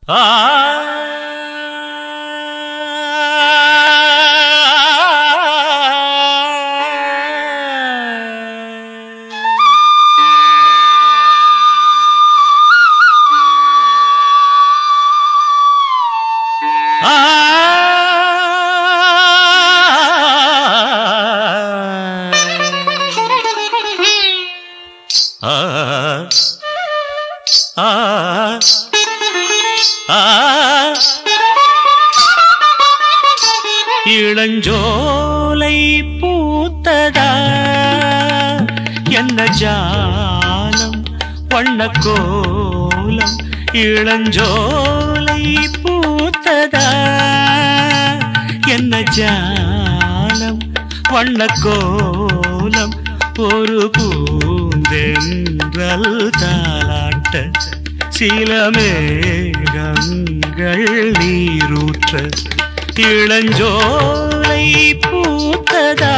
இளஞ்சோலை பூத்ததா என்ன ஜாலம் வண்ண கோலம் இளஞ்சோலை பூத்ததா என்ன ஜாலம் வண்ண கோலம் ஒரு பூந்தென்றல் தாளாட்ட சில மேகங்கள் நீரூற்ற இளஞ்சோலை பூத்ததா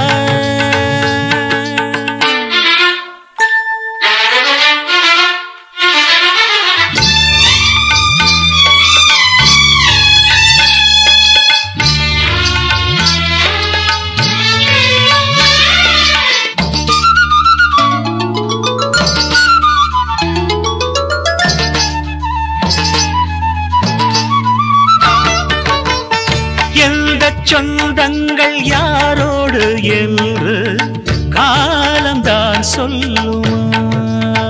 எந்த சொந்தங்கள் யாரோடு என்று காலம்தான் சொல்லுமா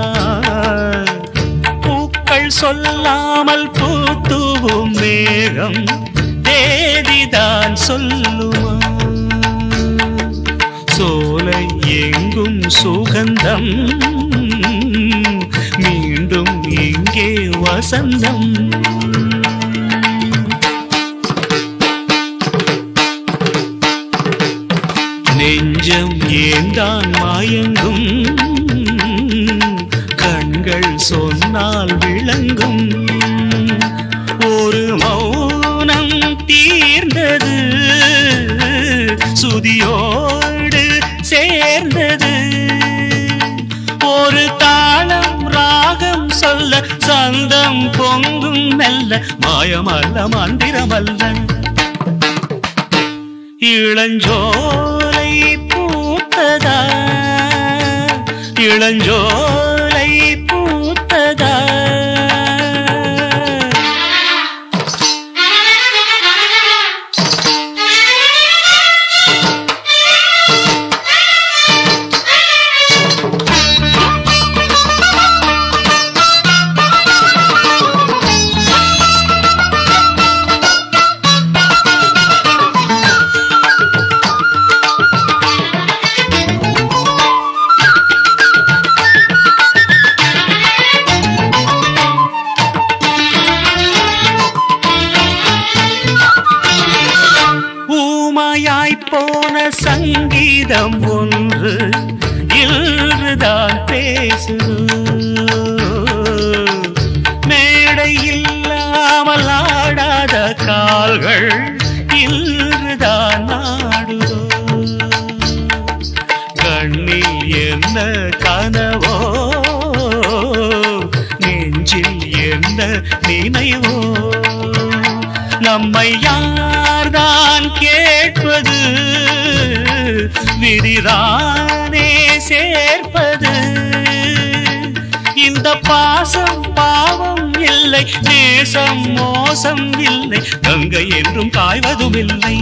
பூக்கள் சொல்லாமல் பூத்துவும் மேகம் தேதிதான் சொல்லுமா சோலை எங்கும் சுகந்தம் மீண்டும் இங்கே வசந்தம் நெஞ்சம் ஏந்தான் மயங்கும் கண்கள் சொன்னால் விளங்கும் ஒரு மௌனம் தீர்ந்தது சுதியோடு சேர்ந்தது ஒரு தாளம் ராகம் சொல்ல சந்தம் பொங்கும் மெல்ல மாயமல்ல மந்திரமல்ல இளஞ்சோலை பூத்ததா இளஞ்சோலை பூத்ததா ஊமையாய் போன சங்கீதம் ஒன்று இன்றுதான் பேசுது மேடை இல்லாமல் ஆடாத கால்கள் இன்றுதான் நாடுதோ கண்ணில் என்ன கனவோ நெஞ்சில் என்ன நினைவோ நம்மை யார்தான் கேட்பது விதிதானே சேர்ப்பது இந்த பாசம் பாவம் இல்லை நேசம் மோசம் இல்லை கங்கை என்றும் காய்வதும் இல்லை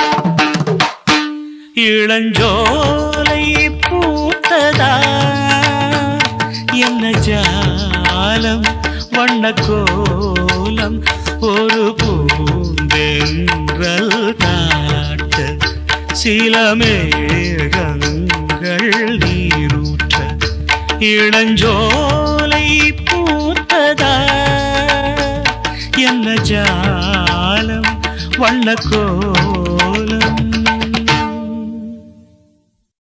இளஞ்சோலை பூத்ததா என்ன ஜாலம் வண்ண கோலம் ஒரு பூந்தென்றல் காட்ட சில மேகங்கள் நீரூற்ற இளஞ்சோலை பூத்ததா என்ன ஜாலம் வண்ண கோலம்